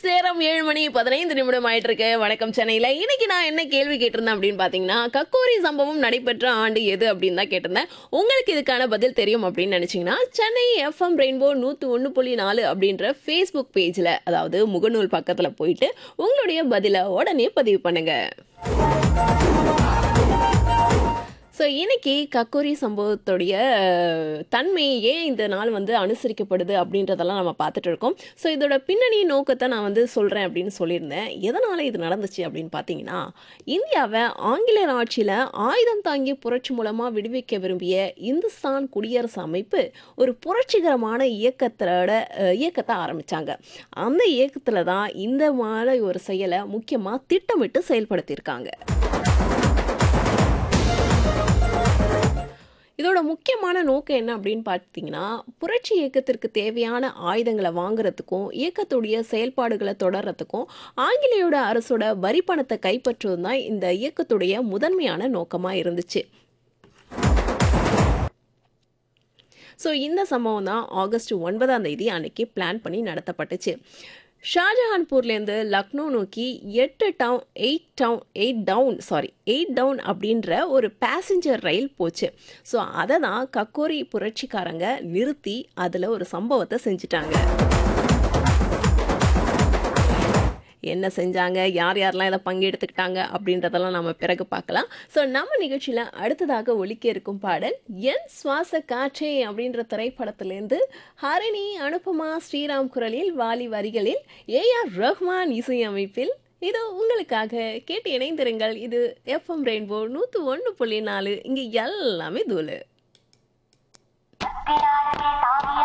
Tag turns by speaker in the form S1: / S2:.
S1: S நேரம் ஏழு மணி பதினைந்து நிமிடம் ஆயிட்டு இருக்கு வணக்கம் சென்னையில இன்னைக்கு நான் என்ன கேள்வி கேட்டிருந்தேன் அப்படின்னு பாத்தீங்கன்னா கக்கோரி சம்பவம் நடைபெற்ற ஆண்டு எது அப்படின்னு தான் கேட்டிருந்தேன் உங்களுக்கு இதுக்கான பதில் தெரியும் அப்படின்னு நினைச்சீங்கன்னா சென்னை எஃப்எம் ரெயின்போ நூத்தி ஒன்று புள்ளி நாலு அப்படின்ற ஃபேஸ்புக் பேஜ்ல அதாவது முகநூல் பக்கத்துல போயிட்டு உங்களுடைய பதிலை உடனே பதிவு பண்ணுங்க ஸோ இன்னைக்கு கக்கோரி சம்பவத்துடைய அஹ், தன்மை ஏன் இந்த நாள் வந்து அனுசரிக்கப்படுது அப்படின்றதெல்லாம் நம்ம பார்த்துட்டு இருக்கோம் ஸோ இதோட பின்னணி நோக்கத்தை நான் வந்து சொல்கிறேன் அப்படின்னு சொல்லியிருந்தேன் எதனால் இது நடந்துச்சு அப்படின்னு பார்த்தீங்கன்னா இந்தியாவை ஆங்கிலேயர் ஆட்சியில் ஆயுதம் தாங்கிய புரட்சி மூலமாக விடுவிக்க விரும்பிய இந்துஸ்தான் குடியரசு அமைப்பு ஒரு புரட்சிகரமான இயக்கத்தோட அஹ், இயக்கத்தை ஆரம்பித்தாங்க அந்த இயக்கத்தில் தான் இந்த மாதிரி ஒரு செயலை முக்கியமாக திட்டமிட்டு செயல்படுத்தியிருக்காங்க இதோட முக்கியமான நோக்கம் என்ன அப்படின்னு பார்த்தீங்கன்னா புரட்சி இயக்கத்திற்கு தேவையான ஆயுதங்களை வாங்குறதுக்கும் இயக்கத்துடைய செயல்பாடுகளை தொடர்றதுக்கும் ஆங்கிலேயோட அரசோட வரி பணத்தை கைப்பற்றுவதும் தான் இந்த இயக்கத்துடைய முதன்மையான நோக்கமாக இருந்துச்சு ஸோ இந்த சம்பவம் தான் ஆகஸ்ட் ஒன்பதாம் தேதி அன்னைக்கு பிளான் பண்ணி நடத்தப்பட்டுச்சு ஷாஜஹான்பூர்லேருந்து லக்னோ நோக்கி எட்டு down eight down eight down sorry eight down அப்படின்ற ஒரு பேசஞ்சர் ரயில் போச்சு ஸோ அதை தான் கக்கோரி புரட்சிக்காரங்க நிறுத்தி அதில் ஒரு சம்பவத்தை செஞ்சிட்டாங்க என்ன செஞ்சாங்க யார் யாரெல்லாம் இதில் பங்கெடுத்துக்கிட்டாங்க அப்படின்றதெல்லாம் நம்ம பிறகு பார்க்கலாம் ஸோ நம்ம நிகழ்ச்சியில் அடுத்ததாக ஒலிக்க இருக்கும் பாடல் என் சுவாச காற்றே அப்படின்ற திரைப்படத்திலேருந்து ஹரிணி அனுபமா ஸ்ரீராம் குரலில் வாலி வரிகளில் ஏஆர் ரஹ்மான் இசையமைப்பில் இது உங்களுக்காக கேட்டு இணைந்திருங்கள் இது எஃப்எம் ரெயின்போ நூற்று ஒன்று புள்ளி நாலு இங்கே எல்லாமே தூளு
S2: பிரானமே சாமியா